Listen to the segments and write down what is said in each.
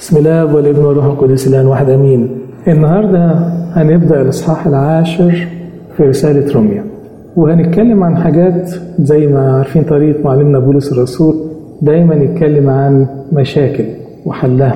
بسم الله والابن والروح القدس الان واحد امين النهارده هنبدا الاصحاح العاشر في رساله روميا وهنتكلم عن حاجات زي ما عارفين طريقه معلمنا بولس الرسول دايما يتكلم عن مشاكل وحلها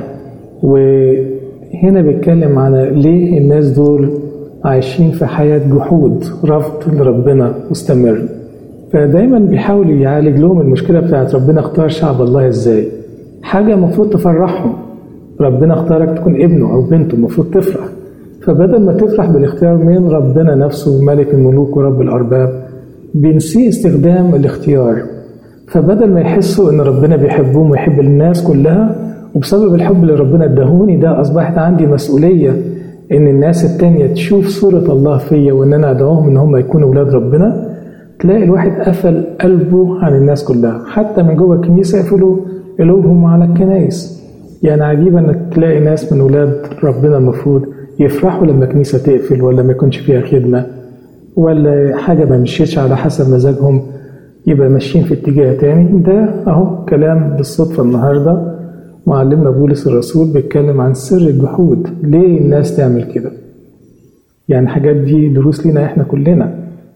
وهنا بيتكلم عن ليه الناس دول عايشين في حياة جحود رفض لربنا مستمر فدايما بيحاول يعالج لهم المشكلة بتاعت ربنا اختار شعب الله ازاي حاجة المفروض تفرحهم ربنا اختارك تكون ابنه أو بنته المفروض تفرح فبدل ما تفرح بالاختيار من ربنا نفسه ملك الملوك ورب الأرباب بينسي استخدام الاختيار فبدل ما يحسوا ان ربنا بيحبهم ويحب الناس كلها وبسبب الحب اللي ربنا اداهوني ده اصبحت عندي مسؤوليه ان الناس التانية تشوف صورة الله فيا وان انا ادعوهم ان هم يكونوا ولاد ربنا تلاقي الواحد قفل قلبه عن الناس كلها حتى من جوه الكنيسة يقفلوا قلوبهم على الكنايس يعني عجيب انك تلاقي ناس من ولاد ربنا المفروض يفرحوا لما الكنيسة تقفل ولا ما يكونش فيها خدمة ولا حاجة ما مشيتش على حسب مزاجهم يبقى ماشيين في اتجاه تاني ده اهو كلام بالصدفة النهاردة معلمنا بولس الرسول بيتكلم عن سر الجحود ليه الناس تعمل كده يعني الحاجات دي دروس لينا احنا كلنا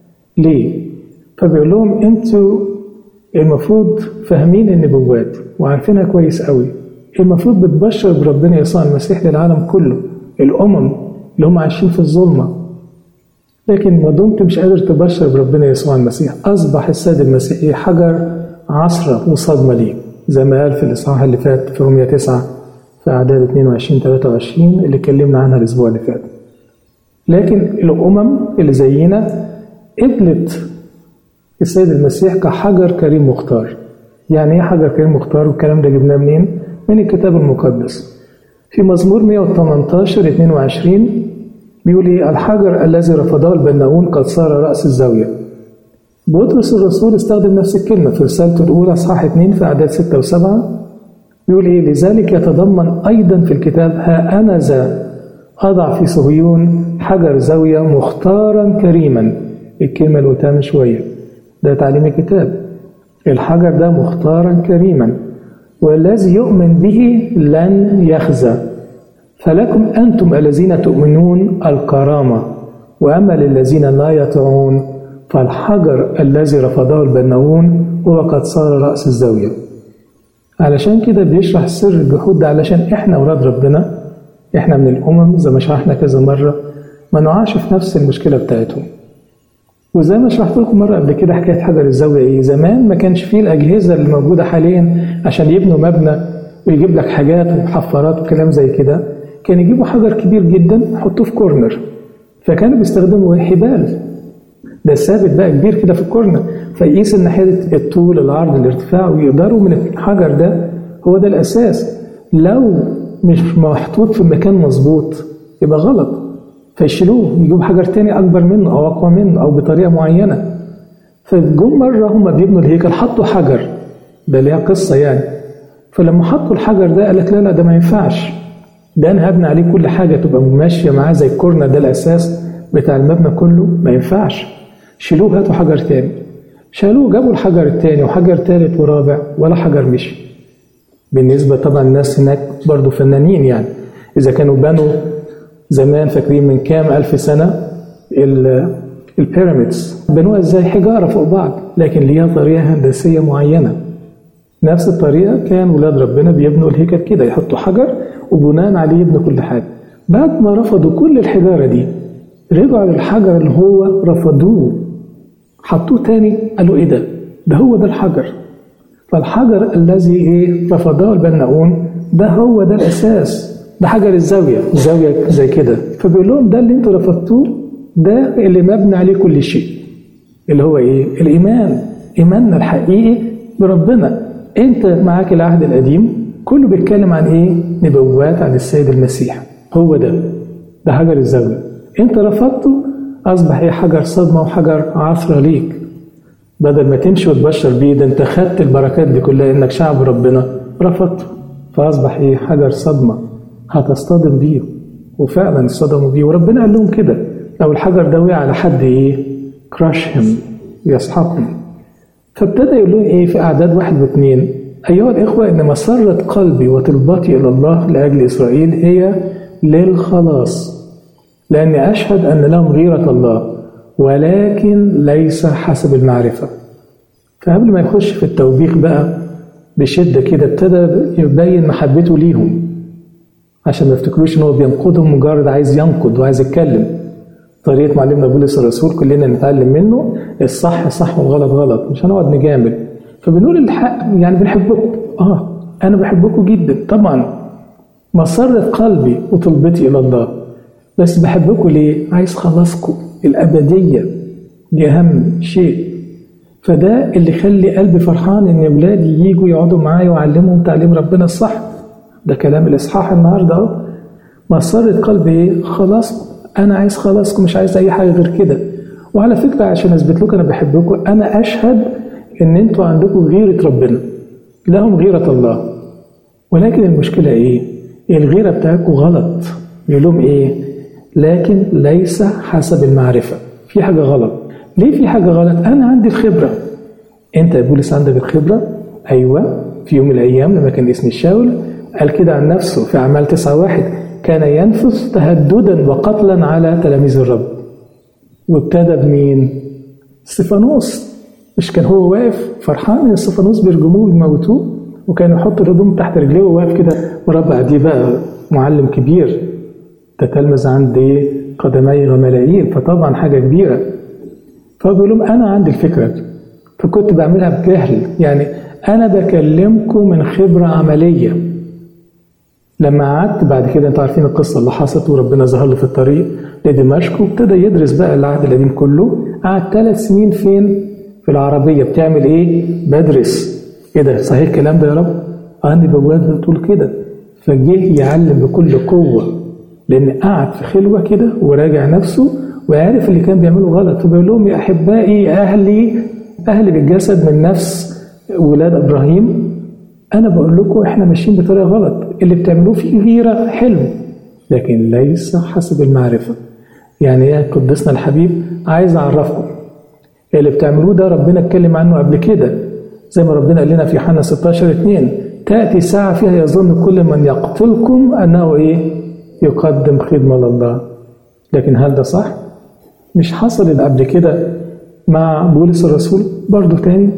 ليه فبيقول لهم انتوا المفروض فاهمين النبوات وعارفينها كويس قوي المفروض بتبشر بربنا يسوع المسيح للعالم كله الامم اللي هم عايشين في الظلمه لكن ما دمت مش قادر تبشر بربنا يسوع المسيح أصبح السيد المسيحي حجر عصرة وصدمة ليك زي ما قال في الإصحاح اللي فات في رومية 9 في أعداد 22 23 اللي اتكلمنا عنها الأسبوع اللي فات لكن الأمم اللي زينا قبلت السيد المسيح كحجر كريم مختار يعني ايه حجر كريم مختار والكلام ده جبناه منين؟ من الكتاب المقدس في مزمور 118 22 بيقول ايه الحجر الذي رفضه البناؤون قد صار رأس الزاوية بطرس الرسول استخدم نفس الكلمة في رسالته الأولى إصحاح 2 في أعداد 6 و7 بيقول إيه لذلك يتضمن أيضا في الكتاب ها أنا ذا أضع في صهيون حجر زاوية مختارا كريما الكلمة اللي قلتها من شوية ده تعليم الكتاب الحجر ده مختارا كريما والذي يؤمن به لن يخزى فلكم أنتم الذين تؤمنون الكرامة وأما للذين لا يطيعون فالحجر الذي رفضه البناؤون هو قد صار رأس الزاوية علشان كده بيشرح سر الجحود ده علشان احنا أولاد ربنا احنا من الأمم زي ما شرحنا كذا مرة ما نقعش في نفس المشكلة بتاعتهم وزي ما شرحت لكم مرة قبل كده حكاية حجر الزاوية ايه زمان ما كانش فيه الأجهزة اللي موجودة حاليا عشان يبنوا مبنى ويجيب لك حاجات ومحفرات وكلام زي كده كان يجيبوا حجر كبير جدا يحطوه في كورنر فكانوا بيستخدموا حبال ده ثابت بقى كبير كده في الكورنر فيقيس الناحية الطول العرض الارتفاع ويقدروا من الحجر ده هو ده الأساس لو مش محطوط في مكان مظبوط يبقى غلط فيشيلوه يجيبوا حجر تاني أكبر منه أو أقوى منه أو بطريقة معينة فجم مرة هم بيبنوا الهيكل حطوا حجر ده ليها قصة يعني فلما حطوا الحجر ده قال لك لا لا ده ما ينفعش ده انا هبني عليه كل حاجه تبقى ماشيه معاه زي الكورنر ده الاساس بتاع المبنى كله ما ينفعش شيلوه هاتوا حجر تاني شالوه جابوا الحجر التاني وحجر تالت ورابع ولا حجر مشي بالنسبة طبعا الناس هناك برضو فنانين يعني إذا كانوا بنوا زمان فاكرين من كام ألف سنة البيراميدز بنوها ازاي حجارة فوق بعض لكن ليها طريقة هندسية معينة نفس الطريقة كان ولاد ربنا بيبنوا الهيكل كده يحطوا حجر وبناء عليه يبنوا كل حاجة بعد ما رفضوا كل الحجارة دي رجعوا للحجر اللي هو رفضوه حطوه تاني قالوا ايه ده ده هو ده الحجر فالحجر الذي ايه رفضه البناؤون ده هو ده الاساس ده حجر الزاوية زاوية زي كده فبيقول لهم ده اللي انتوا رفضتوه ده اللي مبني عليه كل شيء اللي هو ايه الايمان ايماننا الحقيقي بربنا انت معاك العهد القديم كله بيتكلم عن ايه نبوات عن السيد المسيح هو ده ده حجر الزاوية انت رفضته اصبح ايه حجر صدمة وحجر عثرة ليك بدل ما تمشي وتبشر بيه ده انت خدت البركات دي كلها انك شعب ربنا رفضته فاصبح ايه حجر صدمة هتصطدم بيه وفعلا اصطدموا بيه وربنا قال لهم كده لو الحجر ده وقع على حد ايه كراش هم يسحقهم فابتدى يقول لهم ايه في اعداد واحد واثنين أيها الإخوة إن مسرة قلبي وطلباتي إلى الله لأجل إسرائيل هي للخلاص لأني أشهد أن لهم غيرة الله ولكن ليس حسب المعرفة فقبل ما يخش في التوبيخ بقى بشدة كده ابتدى يبين محبته ليهم عشان ما يفتكروش ان هو بينقدهم مجرد عايز ينقد وعايز يتكلم طريقة معلمنا بولس الرسول كلنا نتعلم منه الصح صح والغلط غلط مش هنقعد نجامل فبنقول الحق يعني بنحبكم اه انا بحبكم جدا طبعا مسرة قلبي وطلبتي الى الله بس بحبكم ليه؟ عايز خلاصكم الابدية دي اهم شيء فده اللي يخلي قلبي فرحان ان ولادي يجوا يقعدوا معايا واعلمهم تعليم ربنا الصح ده كلام الاصحاح النهارده اهو مسرة قلبي ايه؟ خلاص انا عايز خلاصكم مش عايز اي حاجه غير كده وعلى فكره عشان اثبت لكم انا بحبكم انا اشهد ان انتوا عندكم غيره ربنا لهم غيره الله ولكن المشكله ايه؟ الغيره بتاعتكم غلط يقول لهم ايه؟ لكن ليس حسب المعرفه في حاجه غلط ليه في حاجه غلط؟ انا عندي الخبره انت يا بولس عندك الخبره ايوه في يوم من الايام لما كان اسمي شاول قال كده عن نفسه في اعمال تسعة واحد كان ينفث تهددا وقتلا على تلاميذ الرب وابتدى بمين؟ استفانوس مش كان هو واقف فرحان ان استفانوس بيرجموه ويموتوه وكان يحط الهدوم تحت رجليه وواقف كده مربع دي بقى معلم كبير تتلمذ عند ايه؟ قدمي غملائيل فطبعا حاجه كبيره فبيقول لهم انا عندي الفكره فكنت بعملها بجهل يعني انا بكلمكم من خبره عمليه لما قعدت بعد كده انتوا عارفين القصه اللي حصلت وربنا ظهر له في الطريق لدمشق وابتدى يدرس بقى العهد القديم كله قعد ثلاث سنين فين؟ في العربيه بتعمل ايه؟ بدرس ايه ده صحيح الكلام ده يا رب؟ عندي بواب بتقول كده فجه يعلم بكل قوه لان قعد في خلوه كده وراجع نفسه وعارف اللي كان بيعمله غلط فبيقول لهم يا احبائي اهلي اهلي بالجسد من نفس ولاد ابراهيم انا بقول لكم احنا ماشيين بطريقه غلط اللي بتعملوه فيه غيره حلو لكن ليس حسب المعرفه يعني يا قدسنا الحبيب عايز اعرفكم اللي بتعملوه ده ربنا اتكلم عنه قبل كده زي ما ربنا قال لنا في يوحنا 16 2 تاتي ساعه فيها يظن كل من يقتلكم انه ايه يقدم خدمه لله لكن هل ده صح مش حصل قبل كده مع بولس الرسول برضه تاني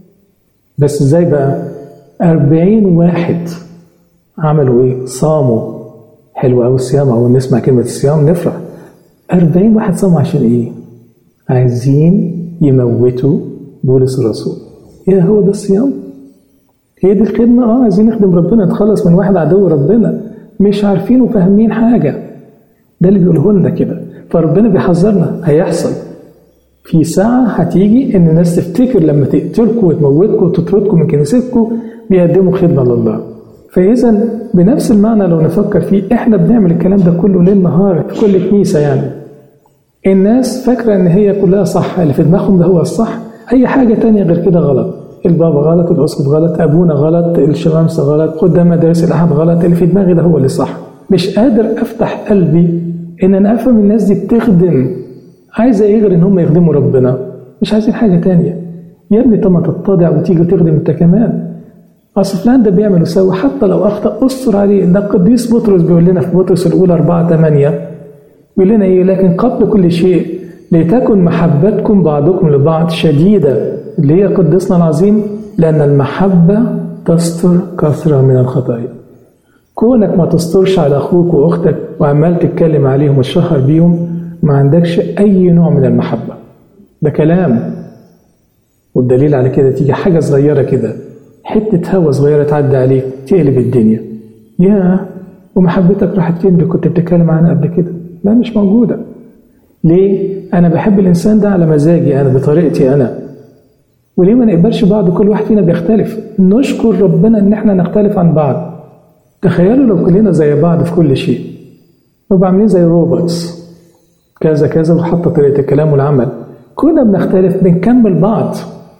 بس ازاي بقى أربعين واحد عملوا إيه؟ صاموا حلو أوي الصيام أول نسمع كلمة الصيام نفرح أربعين واحد صاموا عشان إيه؟ عايزين يموتوا بولس الرسول إيه هو ده الصيام؟ هي دي الخدمة؟ آه عايزين نخدم ربنا نتخلص من واحد عدو ربنا مش عارفين وفاهمين حاجة ده اللي بيقوله لنا كده فربنا بيحذرنا هيحصل في ساعة هتيجي إن الناس تفتكر لما تقتلكم وتموتكم وتطردكم من كنيستكم بيقدموا خدمة لله فإذا بنفس المعنى لو نفكر فيه إحنا بنعمل الكلام ده كله ليل نهار في كل كنيسة يعني الناس فاكرة إن هي كلها صح اللي في دماغهم ده هو الصح أي حاجة تانية غير كده غلط البابا غلط الأسقف غلط أبونا غلط الشمامسة غلط قدام مدارس الأحد غلط اللي في دماغي ده هو اللي صح مش قادر أفتح قلبي إن أنا أفهم الناس دي بتخدم عايزة إيه غير إن هم يخدموا ربنا مش عايزين حاجة تانية يا ابني طب ما تتضع وتيجي وتخدم أنت كمان أصل فلان ده بيعمل ويسوي حتى لو أخطأ أستر عليه ده القديس بطرس بيقول لنا في بطرس الأولى 4 8 بيقول لنا إيه لكن قبل كل شيء لتكن محبتكم بعضكم لبعض شديدة اللي هي قدسنا العظيم لأن المحبة تستر كثرة من الخطايا كونك ما تسترش على أخوك وأختك وعمال تتكلم عليهم وتشهر بيهم ما عندكش أي نوع من المحبة ده كلام والدليل على كده تيجي حاجة صغيرة كده حتة هوا صغيرة تعدي عليك تقلب الدنيا يا ومحبتك راحت فين اللي كنت بتتكلم عنها قبل كده لا مش موجودة ليه؟ أنا بحب الإنسان ده على مزاجي أنا بطريقتي أنا وليه ما نقبلش بعض كل واحد فينا بيختلف نشكر ربنا إن إحنا نختلف عن بعض تخيلوا لو كلنا زي بعض في كل شيء نبقى عاملين زي روبوتس كذا كذا وحاطة طريقة الكلام والعمل كنا بنختلف بنكمل بعض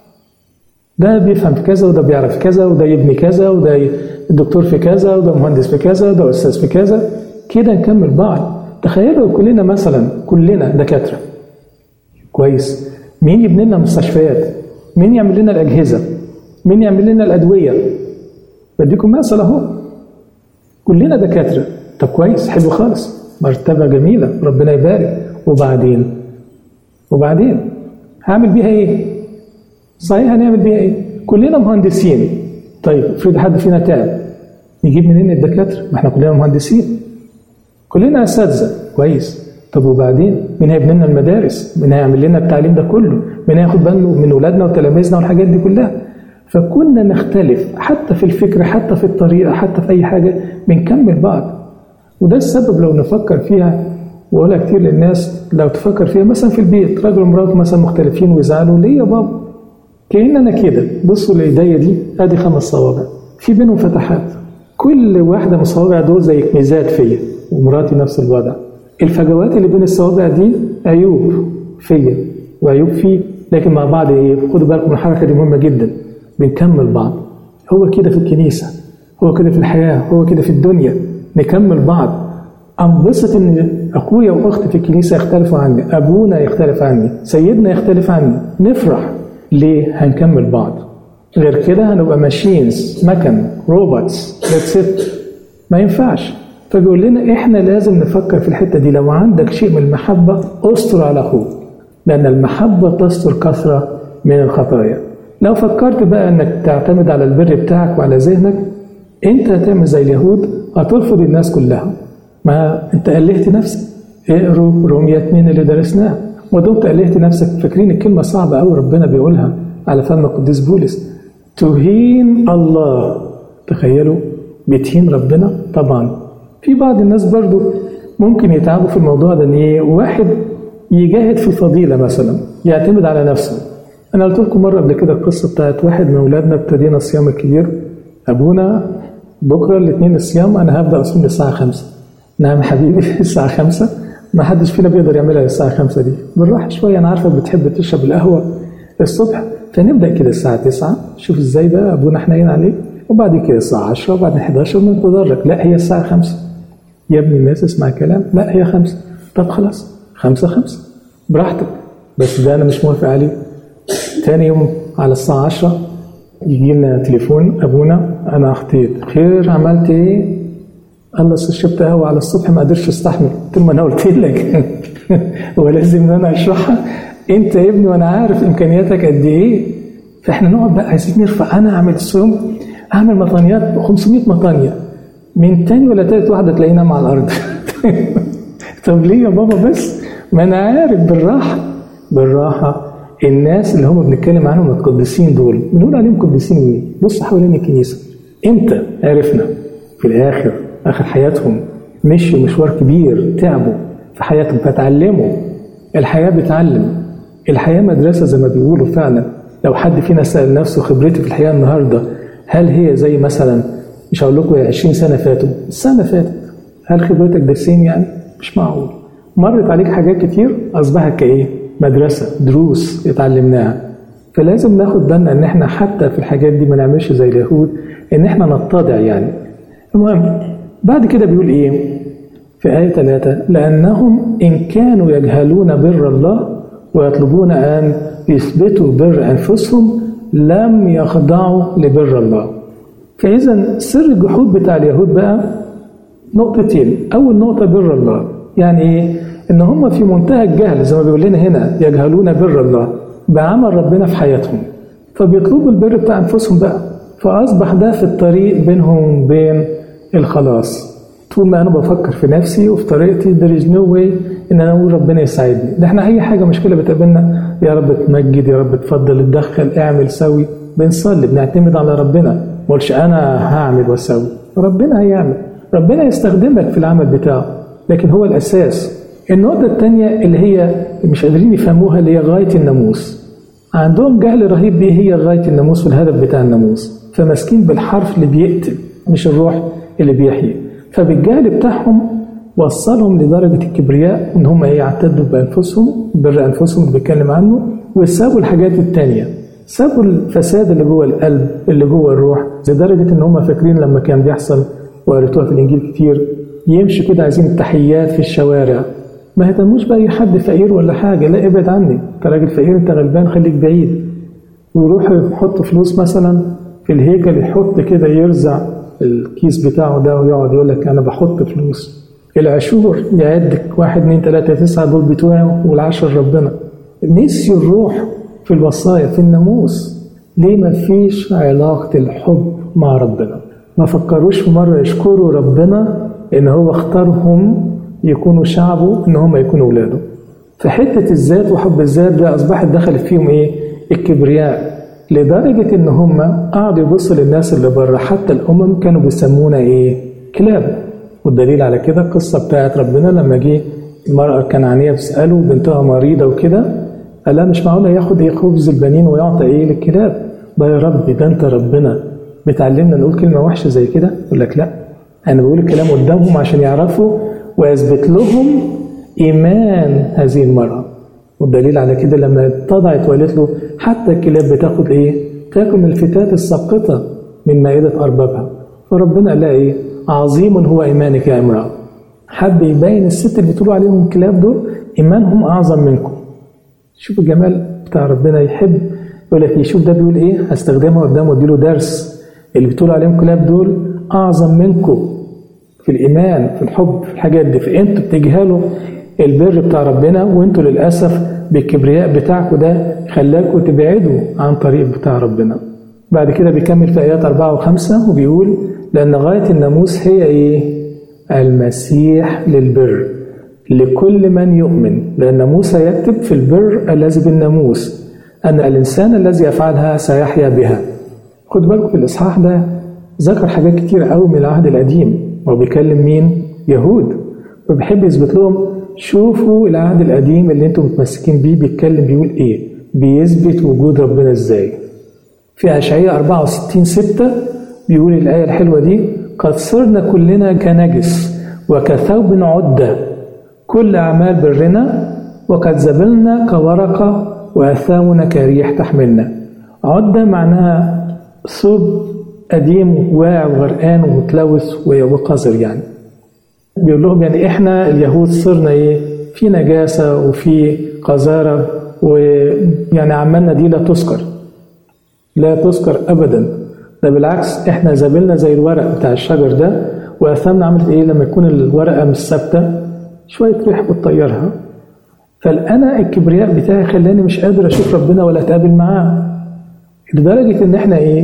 ده بيفهم في كذا وده بيعرف كذا وده يبني كذا وده دكتور في كذا وده مهندس في كذا وده استاذ في كذا كده نكمل بعض تخيلوا كلنا مثلا كلنا دكاتره كويس مين يبني لنا مستشفيات مين يعمل لنا الاجهزه مين يعمل لنا الادويه بديكم مثل اهو كلنا دكاتره طب كويس حلو خالص مرتبه جميله ربنا يبارك وبعدين وبعدين هعمل بيها ايه؟ صحيح هنعمل بيها ايه؟ كلنا مهندسين طيب افرض حد فينا تعب نجيب منين الدكاتره؟ ما احنا كلنا مهندسين كلنا اساتذه كويس طب وبعدين مين هيبني لنا المدارس؟ مين هيعمل لنا التعليم ده كله؟ مين هياخد باله من اولادنا وتلاميذنا والحاجات دي كلها؟ فكنا نختلف حتى في الفكر حتى في الطريقه حتى في اي حاجه بنكمل بعض وده السبب لو نفكر فيها واقولها كتير للناس لو تفكر فيها مثلا في البيت راجل ومراته مثلا مختلفين ويزعلوا ليه يا بابا؟ كاننا كده بصوا لايديا دي ادي خمس صوابع في بينهم فتحات كل واحده من الصوابع دول زي ميزات فيا ومراتي نفس الوضع الفجوات اللي بين الصوابع دي عيوب فيا وعيوب فيه لكن مع بعض ايه خدوا بالكم من الحركه دي مهمه جدا بنكمل بعض هو كده في الكنيسه هو كده في الحياه هو كده في الدنيا نكمل بعض انبسط ان اخويا واختي في الكنيسه يختلفوا عني ابونا يختلف عني سيدنا يختلف عني نفرح ليه هنكمل بعض غير كده هنبقى ماشينز مكن روبوتس ذاتس ات ما ينفعش فبيقول لنا احنا لازم نفكر في الحته دي لو عندك شيء من المحبه استر على اخوك لان المحبه تستر كثره من الخطايا لو فكرت بقى انك تعتمد على البر بتاعك وعلى ذهنك انت هتعمل زي اليهود هترفض الناس كلها ما انت ألهت نفسك اقروا رومية 2 اللي درسناها ودمت ألهت نفسك فاكرين الكلمة صعبة أوي ربنا بيقولها على فم القديس بولس تهين الله تخيلوا بتهين ربنا طبعا في بعض الناس برضو ممكن يتعبوا في الموضوع ده ان ايه واحد يجاهد في الفضيله مثلا يعتمد على نفسه انا قلت لكم مره قبل كده القصه بتاعت واحد من اولادنا ابتدينا الصيام الكبير ابونا بكره الاثنين الصيام انا هبدا اصوم للساعه 5 نعم حبيبي الساعه 5 ما حدش فينا بيقدر يعملها للساعه 5 دي بالراحه شويه انا عارفه بتحب تشرب القهوه الصبح فنبدا كده الساعه 9 شوف ازاي بقى ابونا حنين عليك وبعد كده الساعه 10 وبعدين 11 ونتدرج لا هي الساعه 5 يا ابن الناس اسمع كلام لا هي 5 طب خلاص 5 5 براحتك بس ده انا مش موافق عليه تاني يوم على الساعه 10 يجي لنا تليفون ابونا انا اخطيت خير عملت ايه؟ قال اصل شربت قهوه على الصبح ما قدرتش استحمل قلت له ما انا قلت لك هو لازم ان انا اشرحها انت يا ابني وانا عارف امكانياتك قد ايه فاحنا نقعد بقى عايزين نرفع انا اعمل الصوم اعمل مطانيات 500 مطانيه من تاني ولا تالت واحده تلاقينا مع الارض طب ليه يا بابا بس ما انا عارف بالراحه بالراحه الناس اللي هم بنتكلم عنهم القديسين دول بنقول عليهم قديسين مين؟ بص حوالين الكنيسه امتى عرفنا في الاخر اخر حياتهم مشوا مشوار كبير تعبوا في حياتهم فتعلموا الحياه بتعلم الحياه مدرسه زي ما بيقولوا فعلا لو حد فينا سال نفسه خبرتي في الحياه النهارده هل هي زي مثلا مش هقول لكم 20 سنه فاتوا السنه فاتت هل خبرتك ده سين يعني؟ مش معقول مرت عليك حاجات كتير اصبحت كايه؟ مدرسه دروس اتعلمناها فلازم ناخد بالنا ان احنا حتى في الحاجات دي ما نعملش زي اليهود ان احنا نتضع يعني المهم بعد كده بيقول ايه في آية ثلاثة لأنهم إن كانوا يجهلون بر الله ويطلبون أن يثبتوا بر أنفسهم لم يخضعوا لبر الله فإذا سر الجحود بتاع اليهود بقى نقطتين أول نقطة بر الله يعني إيه إن هم في منتهى الجهل زي ما بيقول لنا هنا يجهلون بر الله بعمل ربنا في حياتهم فبيطلبوا البر بتاع أنفسهم بقى فأصبح ده في الطريق بينهم وبين الخلاص طول ما انا بفكر في نفسي وفي طريقتي there is no way ان انا اقول ربنا يساعدني ده احنا اي حاجه مشكله بتقابلنا يا رب تمجد يا رب تفضل اتدخل اعمل سوي بنصلي بنعتمد على ربنا ما قولش انا هعمل واسوي ربنا هيعمل ربنا يستخدمك في العمل بتاعه لكن هو الاساس النقطه الثانيه اللي هي مش قادرين يفهموها اللي هي غايه الناموس عندهم جهل رهيب بيه هي غايه الناموس والهدف بتاع الناموس فماسكين بالحرف اللي بيقتل مش الروح اللي بيحيي فبالجهل بتاعهم وصلهم لدرجة الكبرياء إن هم يعتدوا بأنفسهم بر أنفسهم اللي بيتكلم عنه وسابوا الحاجات التانية سابوا الفساد اللي جوه القلب اللي جوه الروح لدرجة إن هم فاكرين لما كان بيحصل وقريتوها في الإنجيل كتير يمشوا كده عايزين التحيات في الشوارع ما يهتموش بأي حد فقير ولا حاجة لا ابعد عني أنت راجل فقير أنت غلبان خليك بعيد ويروحوا يحطوا فلوس مثلا في الهيكل يحط كده يرزع الكيس بتاعه ده ويقعد يقول لك انا بحط فلوس العشور يعد واحد اتنين تلاته تسعه دول بتوعه والعشر ربنا نسيوا الروح في الوصايا في الناموس ليه ما فيش علاقة الحب مع ربنا ما فكروش في مرة يشكروا ربنا إن هو اختارهم يكونوا شعبه إن هم يكونوا ولاده فحتة الذات وحب الذات ده أصبحت دخلت فيهم إيه الكبرياء لدرجة إن هم قعدوا يبصوا للناس اللي بره حتى الأمم كانوا بيسمونا إيه كلاب والدليل على كده القصة بتاعت ربنا لما جه المرأة الكنعانية بتسأله بنتها مريضة وكده قال لها مش معقول ياخد ايه خبز البنين ويعطى ايه للكلاب ده يا رب ده انت ربنا بتعلمنا نقول كلمة وحشة زي كده يقول لك لا انا بقول الكلام قدامهم عشان يعرفوا واثبت لهم ايمان هذه المرأة والدليل على كده لما اتضعت وقالت له حتى الكلاب بتاخد ايه تاكل من الفتات الساقطة من مائدة أربابها فربنا قال لها ايه عظيم هو إيمانك يا امرأة حب يبين الست اللي بتقولوا عليهم الكلاب دول إيمانهم أعظم منكم شوف الجمال بتاع ربنا يحب يقول لك يشوف ده بيقول ايه هستخدمها قدامه واديله درس اللي بتقولوا عليهم كلاب دول اعظم منكم في الايمان في الحب في الحاجات دي فانتوا بتجهلوا البر بتاع ربنا وانتوا للاسف بالكبرياء بتاعكم ده خلاكم تبعدوا عن طريق بتاع ربنا بعد كده بيكمل في ايات أربعة وخمسة وبيقول لأن غاية الناموس هي إيه؟ المسيح للبر لكل من يؤمن لأن موسى يكتب في البر الذي بالناموس أن الإنسان الذي يفعلها سيحيا بها خد بالكم في الإصحاح ده ذكر حاجات كتير قوي من العهد القديم هو بيكلم مين؟ يهود وبيحب يثبت لهم شوفوا العهد القديم اللي انتم متمسكين بيه بيتكلم بيقول ايه بيثبت وجود ربنا ازاي في اشعياء 64 6 بيقول الايه الحلوه دي قد صرنا كلنا كنجس وكثوب عده كل أعمال برنا وقد زبلنا كورقة وأثامنا كريح تحملنا عدة معناها ثوب قديم واقع وغرقان ومتلوث وقذر يعني بيقول لهم يعني احنا اليهود صرنا ايه في نجاسة وفي قذارة ويعني أعمالنا دي لا تذكر لا تذكر أبدا ده بالعكس احنا زبلنا زي الورق بتاع الشجر ده وأثامنا عملت ايه لما يكون الورقة مش ثابتة شوية ريح بتطيرها فالأنا الكبرياء بتاعي خلاني مش قادر أشوف ربنا ولا أتقابل معاه لدرجة إن إحنا إيه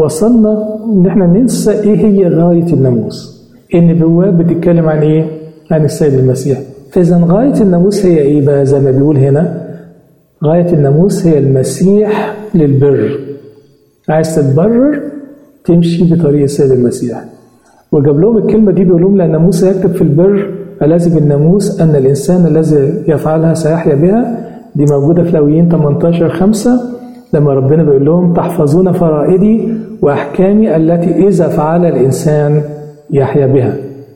وصلنا إن إحنا ننسى إيه هي غاية الناموس النبوات بتتكلم عن إيه؟ عن السيد المسيح فإذا غاية الناموس هي إيه بقى زي ما بيقول هنا غاية الناموس هي المسيح للبر عايز تتبرر تمشي بطريق السيد المسيح وجاب لهم الكلمة دي بيقول لهم لأن موسى يكتب في البر الذي بالناموس أن الإنسان الذي يفعلها سيحيا بها دي موجودة في لويين 18 5 لما ربنا بيقول لهم تحفظون فرائدي وأحكامي التي إذا فعل الإنسان يحيا بها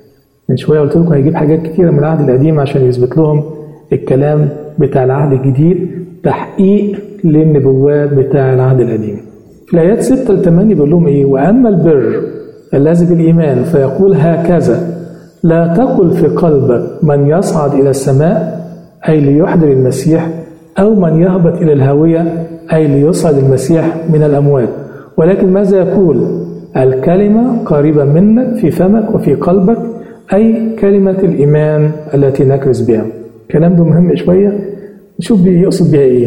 من شوية قلت لكم هيجيب حاجات كتيرة من العهد القديم عشان يثبت لهم الكلام بتاع العهد الجديد تحقيق للنبوات بتاع العهد القديم في الآيات 6 ل 8 بيقول لهم إيه وأما البر الذي بالإيمان فيقول هكذا لا تقل في قلبك من يصعد إلى السماء أي ليحضر المسيح أو من يهبط إلى الهاوية أي ليصعد المسيح من الأموات ولكن ماذا يقول الكلمة قريبة منك في فمك وفي قلبك أي كلمة الإيمان التي نكرز بها الكلام ده مهم شوية نشوف بيقصد بها إيه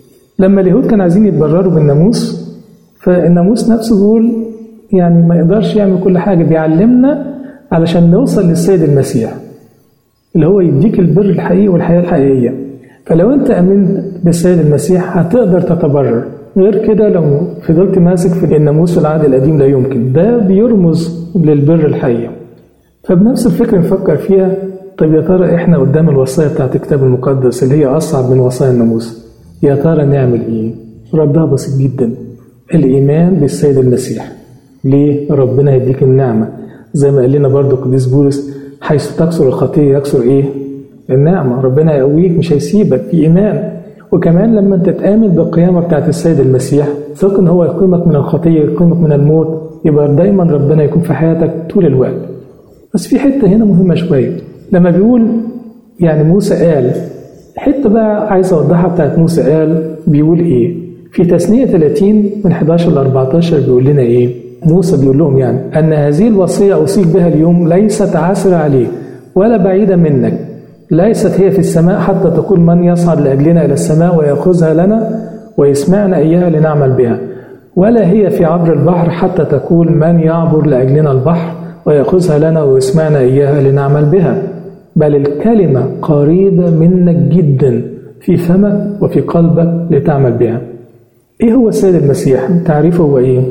لما اليهود كانوا عايزين يتبرروا بالناموس فالناموس نفسه بيقول يعني ما يقدرش يعمل كل حاجة بيعلمنا علشان نوصل للسيد المسيح اللي هو يديك البر الحقيقي والحياة الحقيقية فلو أنت أمنت بالسيد المسيح هتقدر تتبرر غير كده لو فضلت ماسك في الناموس العهد القديم لا يمكن ده بيرمز للبر الحقيقي فبنفس الفكرة نفكر فيها طيب يا ترى احنا قدام الوصايا بتاعت الكتاب المقدس اللي هي أصعب من وصايا الناموس يا ترى نعمل ايه؟ ردها بسيط جدا الإيمان بالسيد المسيح ليه؟ ربنا هيديك النعمة زي ما قال لنا برضو قديس بولس حيث تكسر الخطية يكسر ايه؟ النعمة ربنا هيقويك مش هيسيبك في إيمان وكمان لما انت تآمن بالقيامة بتاعت السيد المسيح ثق ان هو يقيمك من الخطية يقيمك من الموت يبقى دايما ربنا يكون في حياتك طول الوقت بس في حتة هنا مهمة شوية لما بيقول يعني موسى قال حتة بقى عايز أوضحها بتاعت موسى قال بيقول إيه في تثنية 30 من 11 ل 14 بيقول لنا إيه؟ موسى بيقول لهم يعني أن هذه الوصية أوصيك بها اليوم ليست عسرة عليك ولا بعيدة منك ليست هي في السماء حتى تقول من يصعد لأجلنا إلى السماء ويأخذها لنا ويسمعنا إياها لنعمل بها ولا هي في عبر البحر حتى تقول من يعبر لأجلنا البحر ويأخذها لنا ويسمعنا إياها لنعمل بها بل الكلمة قريبة منك جدا في فمك وفي قلبك لتعمل بها إيه هو السيد المسيح؟ تعريفه هو إيه؟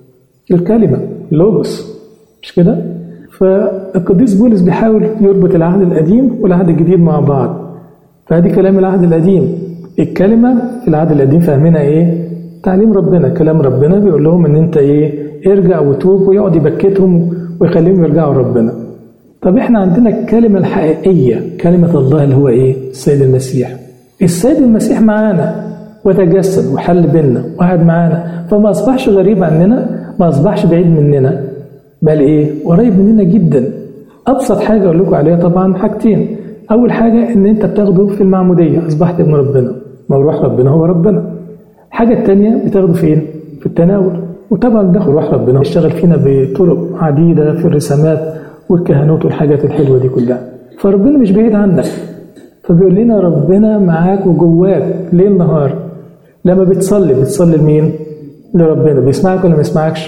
الكلمة لوجوس مش كده؟ فالقديس بولس بيحاول يربط العهد القديم والعهد الجديد مع بعض فهذه كلام العهد القديم الكلمة في العهد القديم فاهمينها إيه؟ تعليم ربنا كلام ربنا بيقول لهم إن أنت إيه؟ ارجع وتوب ويقعد يبكتهم ويخليهم يرجعوا لربنا طب احنا عندنا الكلمة الحقيقية كلمة الله اللي هو ايه السيد المسيح السيد المسيح معانا وتجسد وحل بينا وقعد معانا فما أصبحش غريب عننا ما أصبحش بعيد مننا بل ايه قريب مننا جدا أبسط حاجة أقول لكم عليها طبعا حاجتين أول حاجة إن أنت بتاخده في المعمودية أصبحت ابن ربنا ما روح ربنا هو ربنا الحاجة التانية بتاخده فين؟ في التناول وطبعا بناخد روح ربنا يشتغل فينا بطرق عديدة في الرسامات والكهنوت والحاجات الحلوة دي كلها فربنا مش بعيد عنك فبيقول لنا ربنا معاك وجواك ليل نهار لما بتصلي بتصلي لمين؟ لربنا بيسمعك ولا ما يسمعكش؟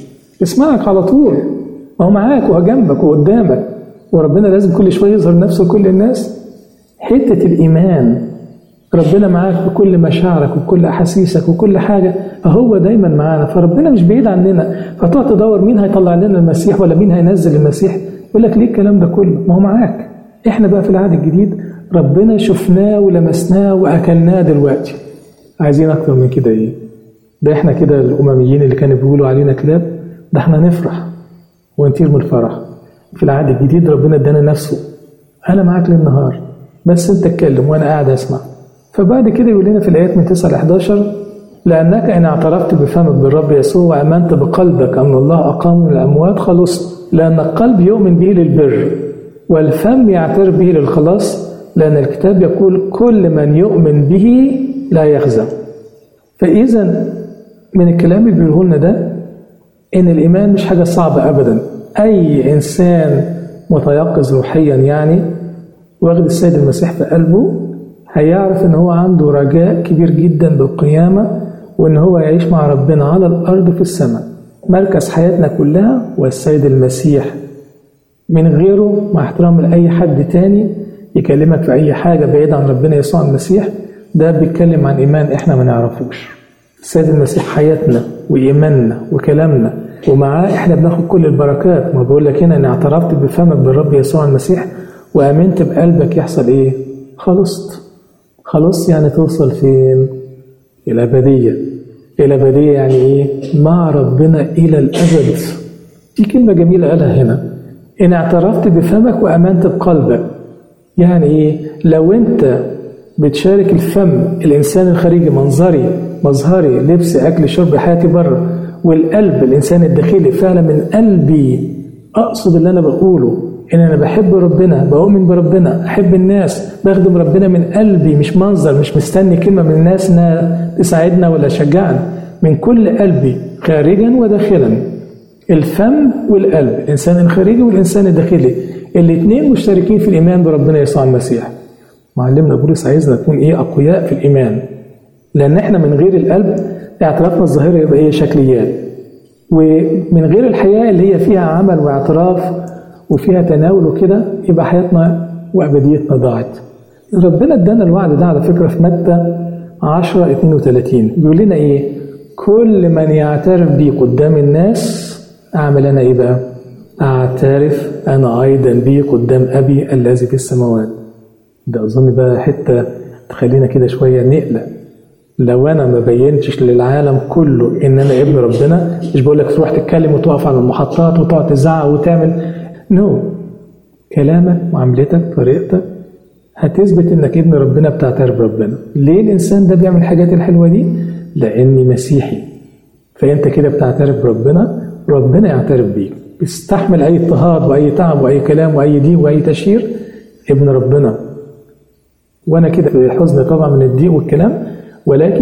يسمعك على طول ما هو معاك وجنبك وقدامك وربنا لازم كل شويه يظهر نفسه لكل الناس حته الايمان ربنا معاك بكل مشاعرك وكل احاسيسك وكل حاجه فهو دايما معانا فربنا مش بعيد عننا فتقعد تدور مين هيطلع لنا المسيح ولا مين هينزل المسيح يقول لك ليه الكلام ده كله ما هو معاك احنا بقى في العهد الجديد ربنا شفناه ولمسناه واكلناه دلوقتي عايزين اكتر من كده ايه ده احنا كده الامميين اللي كانوا بيقولوا علينا كلاب ده احنا نفرح ونطير من الفرح في العهد الجديد ربنا ادانا نفسه انا معاك للنهار بس انت اتكلم وانا قاعد اسمع فبعد كده يقول لنا في الايات من 9 ل 11 لانك ان اعترفت بفمك بالرب يسوع وامنت بقلبك ان الله اقام من الاموات خلصت لان القلب يؤمن به للبر والفم يعترف به للخلاص لان الكتاب يقول كل من يؤمن به لا يخزى فاذا من الكلام اللي بيقوله لنا ده ان الايمان مش حاجه صعبه ابدا اي انسان متيقظ روحيا يعني واخد السيد المسيح في قلبه هيعرف ان هو عنده رجاء كبير جدا بالقيامه وان هو يعيش مع ربنا على الارض في السماء مركز حياتنا كلها والسيد المسيح من غيره مع احترام لاي حد تاني يكلمك في اي حاجه بعيد عن ربنا يسوع المسيح ده بيتكلم عن ايمان احنا ما نعرفوش السيد المسيح حياتنا وايماننا وكلامنا ومعاه احنا بناخد كل البركات ما بقول لك هنا ان اعترفت بفمك بالرب يسوع المسيح وامنت بقلبك يحصل ايه خلصت خلاص يعني توصل فين الابديه الابديه يعني ايه مع ربنا الى الابد دي كلمه جميله قالها هنا ان اعترفت بفمك وامنت بقلبك يعني ايه لو انت بتشارك الفم الانسان الخارجي منظري مظهري لبس اكل شرب حياتي بره والقلب الانسان الداخلي فعلا من قلبي اقصد اللي انا بقوله ان انا بحب ربنا بؤمن بربنا احب الناس بخدم ربنا من قلبي مش منظر مش مستني كلمه من الناس انها تساعدنا ولا تشجعنا من كل قلبي خارجا وداخلا الفم والقلب الانسان الخارجي والانسان الداخلي الاثنين مشتركين في الايمان بربنا يسوع المسيح معلمنا بولس عايزنا نكون ايه اقوياء في الايمان لان احنا من غير القلب اعترافنا الظاهري يبقى ايه شكليات ومن غير الحياه اللي هي فيها عمل واعتراف وفيها تناول وكده يبقى حياتنا وابديتنا ضاعت ربنا ادانا الوعد ده على فكره في متى 10 32 بيقول لنا ايه كل من يعترف بي قدام الناس اعمل انا ايه بقى اعترف انا ايضا بي قدام ابي الذي في السماوات ده اظن بقى حته تخلينا كده شويه نقلق لو انا ما بينتش للعالم كله ان انا ابن ربنا مش بقول لك تروح تتكلم وتقف على المحطات وتقعد تزعق وتعمل نو no. كلامك معاملتك طريقتك هتثبت انك ابن ربنا بتعترف بربنا ليه الانسان ده بيعمل الحاجات الحلوه دي لاني مسيحي فانت كده بتعترف بربنا ربنا يعترف بيك بيستحمل اي اضطهاد واي تعب واي كلام واي ضيق واي تشهير ابن ربنا وانا كده في حزن طبعا من الضيق والكلام ولكن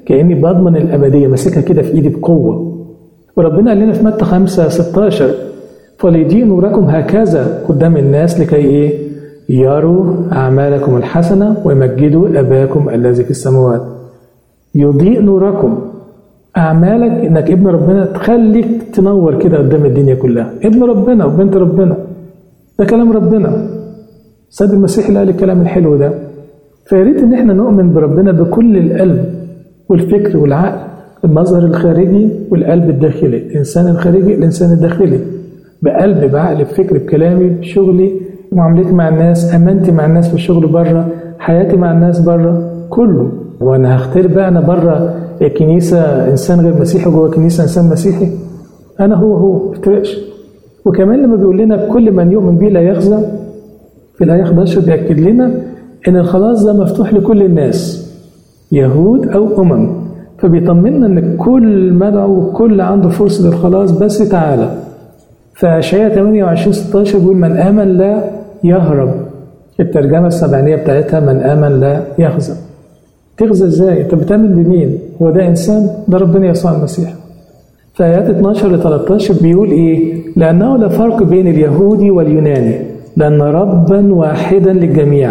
كأني بضمن الأبدية ماسكها كده في إيدي بقوة وربنا قال لنا في متى 5 16 فليضيء نوركم هكذا قدام الناس لكي إيه؟ يروا أعمالكم الحسنة ويمجدوا أباكم الذي في السماوات يضيء نوركم أعمالك إنك ابن ربنا تخليك تنور كده قدام الدنيا كلها ابن ربنا وبنت ربنا ده كلام ربنا سيد المسيح اللي قال الكلام الحلو ده فياريت إن إحنا نؤمن بربنا بكل القلب والفكر والعقل المظهر الخارجي والقلب الداخلي الإنسان الخارجي الإنسان الداخلي بقلب بعقل بفكر بكلامي بشغلي معاملتي مع الناس أمانتي مع الناس في الشغل بره حياتي مع الناس بره كله وانا هختار بقى انا بره الكنيسه انسان غير مسيحي وجوه الكنيسه انسان مسيحي انا هو هو ما وكمان لما بيقول لنا كل من يؤمن بي لا يخزى في الايه 11 بياكد لنا ان الخلاص ده مفتوح لكل الناس يهود او امم فبيطمنا ان كل مدعو وكل عنده فرصه للخلاص بس تعالى فاشعياء 28 16 بيقول من امن لا يهرب الترجمه السبعينيه بتاعتها من امن لا يخزى تغزى ازاي؟ انت بتامن بمين؟ هو ده انسان؟ ده ربنا يسوع المسيح. في ايات 12 ل 13 بيقول ايه؟ لانه لا فرق بين اليهودي واليوناني لان ربا واحدا للجميع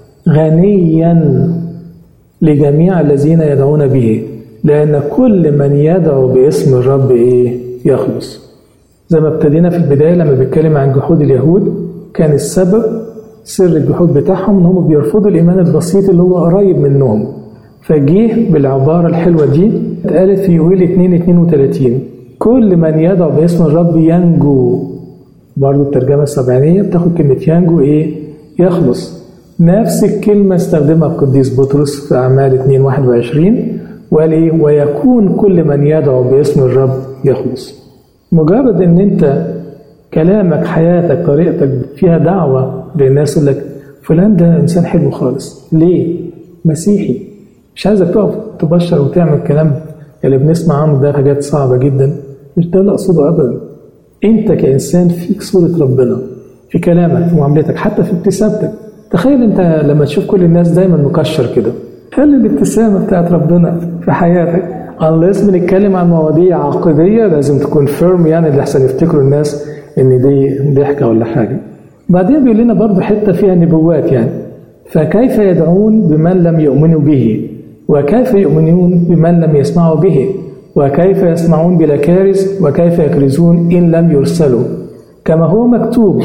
غنيا لجميع الذين يدعون به لان كل من يدعو باسم الرب ايه؟ يخلص. زي ما ابتدينا في البدايه لما بيتكلم عن جحود اليهود كان السبب سر الجحود بتاعهم ان هم بيرفضوا الايمان البسيط اللي هو قريب منهم فجيه بالعبارة الحلوة دي اتقالت في يويل 2 32 كل من يدعو باسم الرب ينجو برضو الترجمة السبعينية بتاخد كلمة ينجو ايه يخلص نفس الكلمة استخدمها القديس بطرس في أعمال 2 21 وقال ايه ويكون كل من يدعو باسم الرب يخلص مجرد ان انت كلامك حياتك طريقتك فيها دعوة للناس يقول لك فلان ده إنسان حلو خالص ليه؟ مسيحي مش عايزك تقف تبشر وتعمل كلام اللي بنسمع عنه ده حاجات صعبة جدا مش ده اللي أقصده أبدا أنت كإنسان فيك صورة ربنا في كلامك في معاملتك حتى في ابتسامتك تخيل أنت لما تشوف كل الناس دايما مكشر كده خلي الابتسامة بتاعت ربنا في حياتك unless بنتكلم عن مواضيع عقدية لازم تكون فيرم يعني اللي أحسن يفتكروا الناس إن دي ضحكة ولا حاجة بعدين بيقول لنا برضه حتة فيها نبوات يعني فكيف يدعون بمن لم يؤمنوا به وكيف يؤمنون بمن لم يسمعوا به وكيف يسمعون بلا كارث وكيف يكرزون إن لم يرسلوا كما هو مكتوب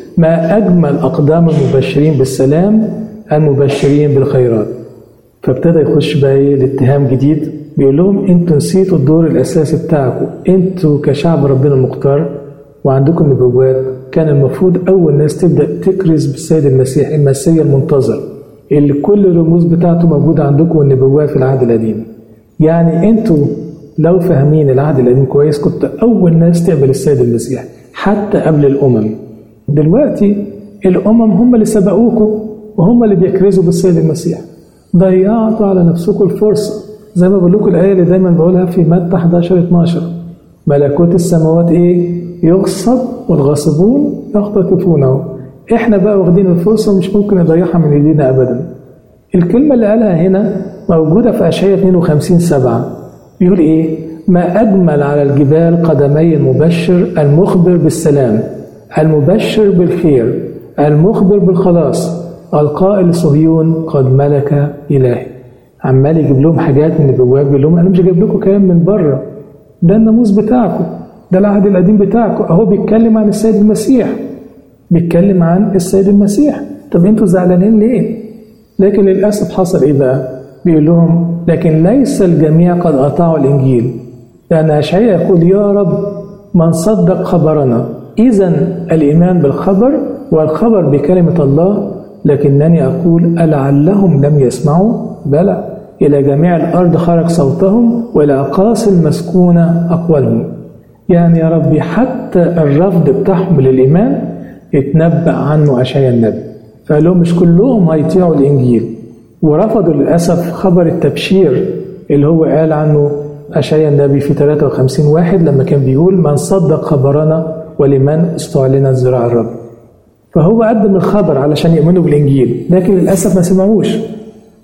ما أجمل أقدام المبشرين بالسلام المبشرين بالخيرات فابتدى يخش بقى ايه الاتهام جديد بيقول لهم انتوا نسيتوا الدور الاساسي بتاعكم انتوا كشعب ربنا المختار وعندكم نبوات كان المفروض اول ناس تبدا تكرز بالسيد المسيح المسيح المنتظر اللي كل الرموز بتاعته موجودة عندكم والنبوات في العهد القديم يعني انتوا لو فاهمين العهد القديم كويس كنت أول ناس تقبل السيد المسيح حتى قبل الأمم دلوقتي الأمم هم اللي سبقوكم وهم اللي بيكرزوا بالسيد المسيح ضيعتوا على نفسكم الفرصة زي ما بقول لكم الآية اللي دايما بقولها في متى 11 12 ملكوت السماوات إيه؟ يغصب والغاصبون يختطفونه احنا بقى واخدين الفرصة مش ممكن نضيعها من ايدينا ابدا الكلمة اللي قالها هنا موجودة في أشعية 52 7 بيقول إيه؟ ما أجمل على الجبال قدمي المبشر المخبر بالسلام المبشر بالخير المخبر بالخلاص القائل لصهيون قد ملك إلهي عمال يجيب لهم حاجات من البواب يقول لهم أنا مش جايب لكم كلام من بره ده الناموس بتاعكم ده العهد القديم بتاعكم أهو بيتكلم عن السيد المسيح بيتكلم عن السيد المسيح طب انتوا زعلانين ليه لكن للأسف حصل إيه بقى بيقول لهم لكن ليس الجميع قد أطاعوا الإنجيل لأن أشعياء يقول يا رب من صدق خبرنا إذا الإيمان بالخبر والخبر بكلمة الله لكنني أقول ألعلهم لم يسمعوا بلى إلى جميع الأرض خرج صوتهم وإلى أقاصي المسكونة أقوالهم يعني يا ربي حتى الرفض بتاعهم للإيمان اتنبأ عنه أشعياء النبي فقال لهم مش كلهم هيطيعوا الإنجيل ورفضوا للأسف خبر التبشير اللي هو قال عنه أشعياء النبي في 53 واحد لما كان بيقول من صدق خبرنا ولمن استعلنت زراع الرب فهو قدم الخبر علشان يؤمنوا بالإنجيل لكن للأسف ما سمعوش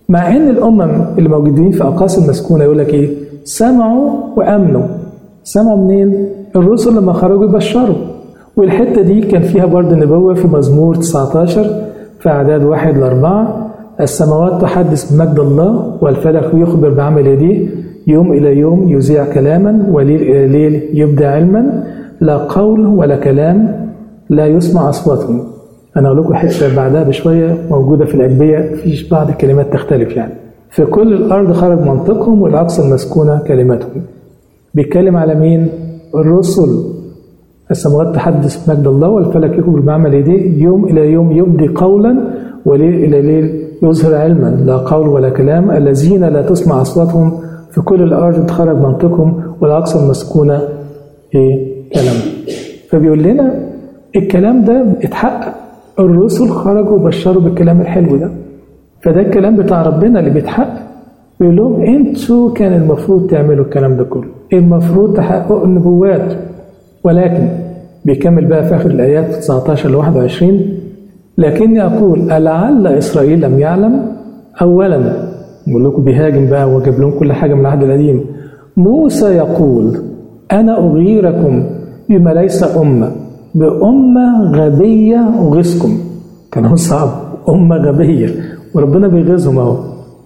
مع ان الامم اللي موجودين في اقاصي المسكونه يقول لك ايه سمعوا وامنوا سمعوا منين الرسل لما خرجوا يبشروا والحته دي كان فيها برضه نبوه في مزمور 19 في اعداد واحد لاربعه السماوات تحدث بمجد الله والفلك يخبر بعمل يديه يوم الى يوم يذيع كلاما وليل الى ليل يبدع علما لا قول ولا كلام لا يسمع اصواتهم انا اقول لكم حته بعدها بشويه موجوده في الاجبيه في بعض الكلمات تختلف يعني في كل الارض خرج منطقهم والاقصى المسكونه كلماتهم بيتكلم على مين الرسل السماوات تحدث بمجد الله والفلك يخبر بعمل يديه يوم الى يوم يبدي قولا وليل الى ليل يظهر علما لا قول ولا كلام الذين لا تسمع اصواتهم في كل الارض تخرج منطقهم والاقصى المسكونه ايه كلام فبيقول لنا الكلام ده اتحقق الرسل خرجوا وبشروا بالكلام الحلو ده فده الكلام بتاع ربنا اللي بيتحقق بيقول لهم انتوا كان المفروض تعملوا الكلام ده كله المفروض تحققوا النبوات ولكن بيكمل بقى في اخر الايات 19 ل 21 لكني اقول ألعل اسرائيل لم يعلم اولا بقول لكم بيهاجم بقى وجاب لهم كل حاجه من العهد القديم موسى يقول انا اغيركم بما ليس امه بأمة غبية أغيظكم كلام صعب أمة غبية وربنا بيغيظهم أهو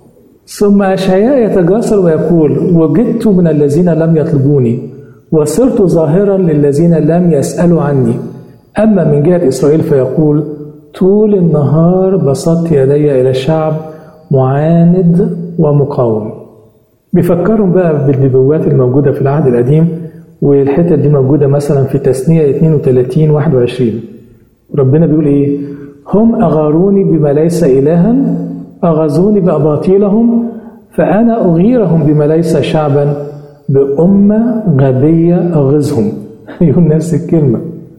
ثم أشعياء يتجاسر ويقول وجدت من الذين لم يطلبوني وصرت ظاهرا للذين لم يسألوا عني أما من جهة إسرائيل فيقول طول النهار بسطت يدي إلى الشعب معاند ومقاوم بيفكرهم بقى بالنبوات الموجودة في العهد القديم والحتة دي موجودة مثلا في تثنية 32 21 ربنا بيقول إيه هم أغاروني بما ليس إلها أغزوني بأباطيلهم فأنا أغيرهم بما ليس شعبا بأمة غبية أغزهم يقول نفس الكلمة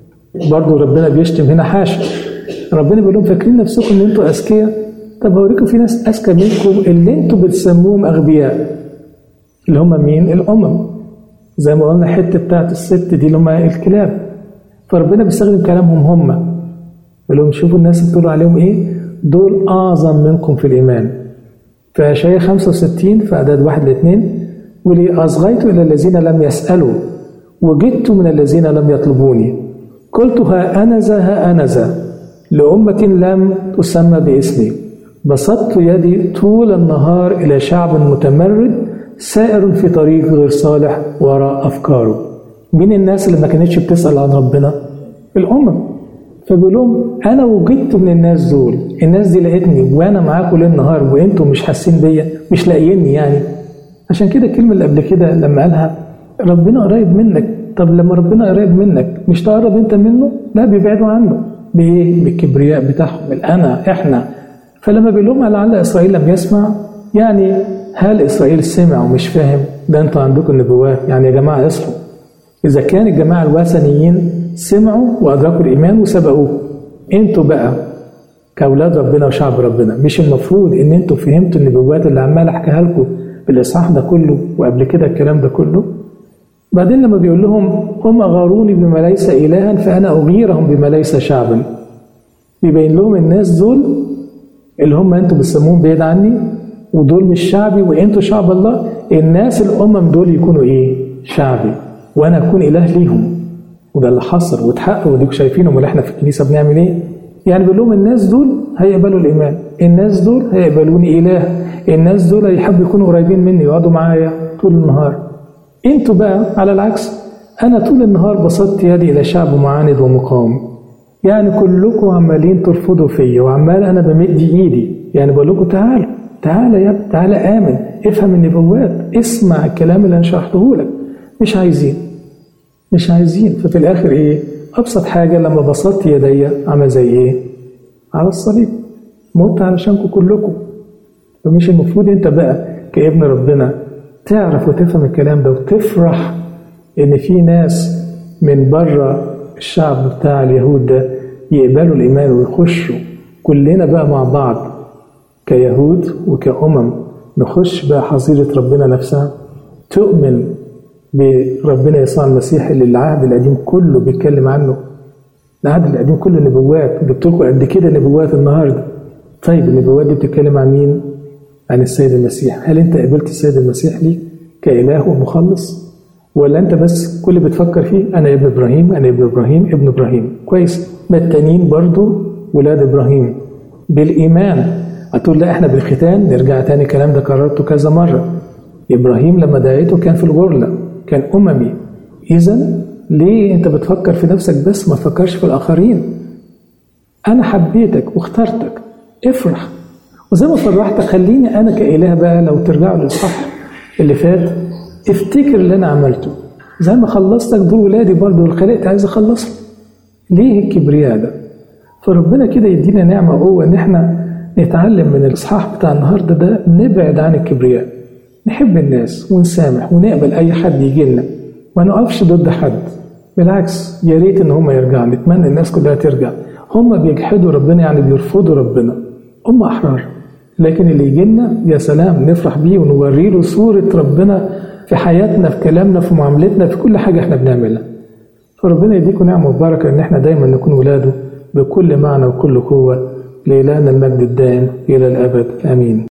برضو ربنا بيشتم هنا حاشا ربنا بيقول لهم فاكرين نفسكم ان انتوا اذكياء طب هوريكم في ناس اذكى منكم اللي انتوا بتسموهم اغبياء اللي هم مين الامم زي ما قلنا الحته بتاعت الست دي اللي هم الكلاب فربنا بيستخدم كلامهم هم يقول لهم شوفوا الناس اللي بتقولوا عليهم ايه دول اعظم منكم في الايمان في اشعياء 65 في اعداد واحد لاثنين ولي اصغيت الى الذين لم يسالوا وجدت من الذين لم يطلبوني قلت ها انذا ها انذا لأمة لم تسمى باسمي بسطت يدي طول النهار إلى شعب متمرد سائر في طريق غير صالح وراء أفكاره مين الناس اللي ما كانتش بتسأل عن ربنا الأمم فبيقول لهم أنا وجدت من الناس دول الناس دي لقيتني وأنا معاكم ليل نهار وأنتم مش حاسين بيا مش لاقيني يعني عشان كده الكلمة اللي قبل كده لما قالها ربنا قريب منك طب لما ربنا قريب منك مش تقرب انت منه لا بيبعدوا عنه بايه بالكبرياء بتاعهم الانا احنا فلما بيقول لهم لعل اسرائيل لم يسمع يعني هل اسرائيل سمع ومش فاهم ده انتوا عندكم النبوات يعني يا جماعه اصحوا اذا كان الجماعه الوثنيين سمعوا وادركوا الايمان وسبقوه انتوا بقى كاولاد ربنا وشعب ربنا مش المفروض ان انتوا فهمتوا النبوات اللي عمال احكيها لكم بالاصحاح ده كله وقبل كده الكلام ده كله بعدين لما بيقول لهم هم أغاروني بما ليس إلها فأنا أغيرهم بما ليس شعبا بيبين لهم الناس دول اللي هم أنتوا بتسموهم بعيد عني ودول مش شعبي وأنتوا شعب الله الناس الأمم دول يكونوا إيه؟ شعبي وأنا أكون إله ليهم وده اللي حصل واتحقق وديكوا شايفينهم اللي إحنا في الكنيسة بنعمل إيه؟ يعني بيقول لهم الناس دول هيقبلوا الإيمان الناس دول هيقبلوني إله الناس دول هيحبوا يكونوا قريبين مني يقعدوا معايا طول النهار انتوا بقى على العكس انا طول النهار بسطت يدي الى شعب معاند ومقاوم يعني كلكم عمالين ترفضوا فيا وعمال انا بمد ايدي يعني بقول لكم تعالوا تعالى يا ابني تعالى امن افهم النبوات اسمع الكلام اللي انا شرحته لك مش عايزين مش عايزين ففي الاخر ايه ابسط حاجه لما بسطت يدي عمل زي ايه على الصليب مت علشانكم كلكم فمش المفروض انت بقى كابن ربنا تعرف وتفهم الكلام ده وتفرح ان في ناس من بره الشعب بتاع اليهود ده يقبلوا الايمان ويخشوا كلنا بقى مع بعض كيهود وكأمم نخش بقى حظيرة ربنا نفسها تؤمن بربنا يسوع المسيح اللي العهد القديم كله بيتكلم عنه العهد القديم كله نبوات جبت لكم قد كده نبوات النهارده طيب النبوات دي بتتكلم عن مين؟ عن السيد المسيح هل أنت قبلت السيد المسيح ليك كإله ومخلص ولا أنت بس كل اللي بتفكر فيه أنا ابن إبراهيم أنا ابن إبراهيم ابن إبراهيم كويس ما التانيين برضو ولاد إبراهيم بالإيمان هتقول لا احنا بالختان نرجع تاني الكلام ده كررته كذا مرة إبراهيم لما دعيته كان في الغرلة كان أممي إذا ليه أنت بتفكر في نفسك بس ما تفكرش في الآخرين أنا حبيتك واخترتك افرح وزي ما فرحتك خليني أنا كإله بقى لو ترجعوا للصح اللي فات افتكر اللي أنا عملته زي ما خلصتك دول ولادي برضه والخلقت عايز أخلصهم ليه الكبرياء ده؟ فربنا كده يدينا نعمة وقوة إن إحنا نتعلم من الإصحاح بتاع النهاردة ده نبعد عن الكبرياء نحب الناس ونسامح ونقبل أي حد يجي لنا ما نقفش ضد حد بالعكس يا ريت إن هم يرجعوا نتمنى الناس كلها ترجع هم بيجحدوا ربنا يعني بيرفضوا ربنا هم أحرار لكن اللي يجي لنا يا سلام نفرح بيه ونوري له صورة ربنا في حياتنا في كلامنا في معاملتنا في كل حاجة احنا بنعملها فربنا يديكم نعمة وبركة إن احنا دايما نكون ولاده بكل معنى وكل قوة لإلهنا المجد الدائم إلى الأبد آمين